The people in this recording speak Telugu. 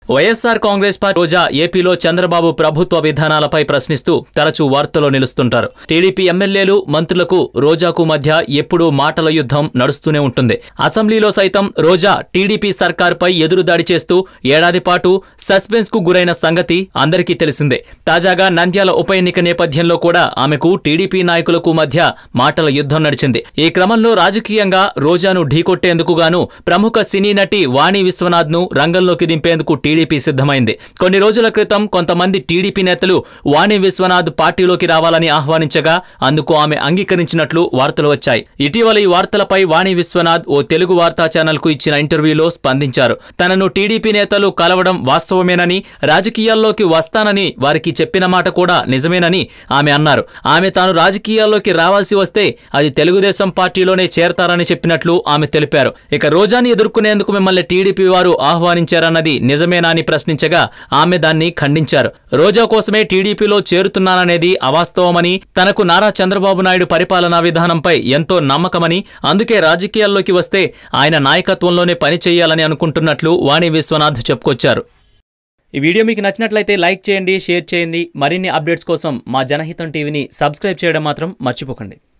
వైఎస్ఆర్ కాంగ్రెస్ పార్టీ రోజా ఏపీలో చంద్రబాబు ప్రభుత్వ విధానాలపై ప్రశ్నిస్తూ తరచూ వార్తల్లో నిలుస్తుంటారు టీడీపీ ఎమ్మెల్యేలు మంత్రులకు రోజాకు మధ్య ఎప్పుడూ మాటల యుద్ధం నడుస్తూనే ఉంటుంది అసెంబ్లీలో సైతం రోజా టీడీపీ సర్కార్పై ఎదురుదాడి చేస్తూ ఏడాది పాటు సస్పెన్స్ కు గురైన సంగతి అందరికీ తెలిసిందే తాజాగా నంద్యాల ఉప ఎన్నిక నేపథ్యంలో కూడా ఆమెకు టీడీపీ నాయకులకు మధ్య మాటల యుద్ధం నడిచింది ఈ క్రమంలో రాజకీయంగా రోజాను ఢీకొట్టేందుకు గాను ప్రముఖ సినీ నటి వాణి విశ్వనాథ్ ను రంగంలోకి దింపేందుకు టీడీపీ సిద్ధమైంది కొన్ని రోజుల క్రితం కొంతమంది టీడీపీ నేతలు వాణి విశ్వనాథ్ పార్టీలోకి రావాలని ఆహ్వానించగా అందుకు ఆమె అంగీకరించినట్లు వార్తలు వచ్చాయి ఇటీవల ఈ వార్తలపై వాణి విశ్వనాథ్ ఓ తెలుగు వార్తా ఛానల్ కు ఇచ్చిన ఇంటర్వ్యూలో స్పందించారు తనను టీడీపీ నేతలు కలవడం వాస్తవమేనని రాజకీయాల్లోకి వస్తానని వారికి చెప్పిన మాట కూడా నిజమేనని ఆమె అన్నారు ఆమె తాను రాజకీయాల్లోకి రావాల్సి వస్తే అది తెలుగుదేశం పార్టీలోనే చేరతారని చెప్పినట్లు ఆమె తెలిపారు ఇక రోజాని ఎదుర్కొనేందుకు మిమ్మల్ని టీడీపీ వారు ఆహ్వానించారన్నది నిజమేనా అని ప్రశ్నించగా ఆమె దాన్ని ఖండించారు రోజా కోసమే టీడీపీలో చేరుతున్నాననేది అవాస్తవమని తనకు నారా చంద్రబాబు నాయుడు పరిపాలనా విధానంపై ఎంతో నమ్మకమని అందుకే రాజకీయాల్లోకి వస్తే ఆయన నాయకత్వంలోనే పని చేయాలని అనుకుంటున్నట్లు వాణి విశ్వనాథ్ చెప్పుకొచ్చారు ఈ వీడియో మీకు నచ్చినట్లయితే లైక్ చేయండి షేర్ చేయండి మరిన్ని అప్డేట్స్ కోసం మా జనహితం టీవీని సబ్స్క్రైబ్ చేయడం మాత్రం మర్చిపోకండి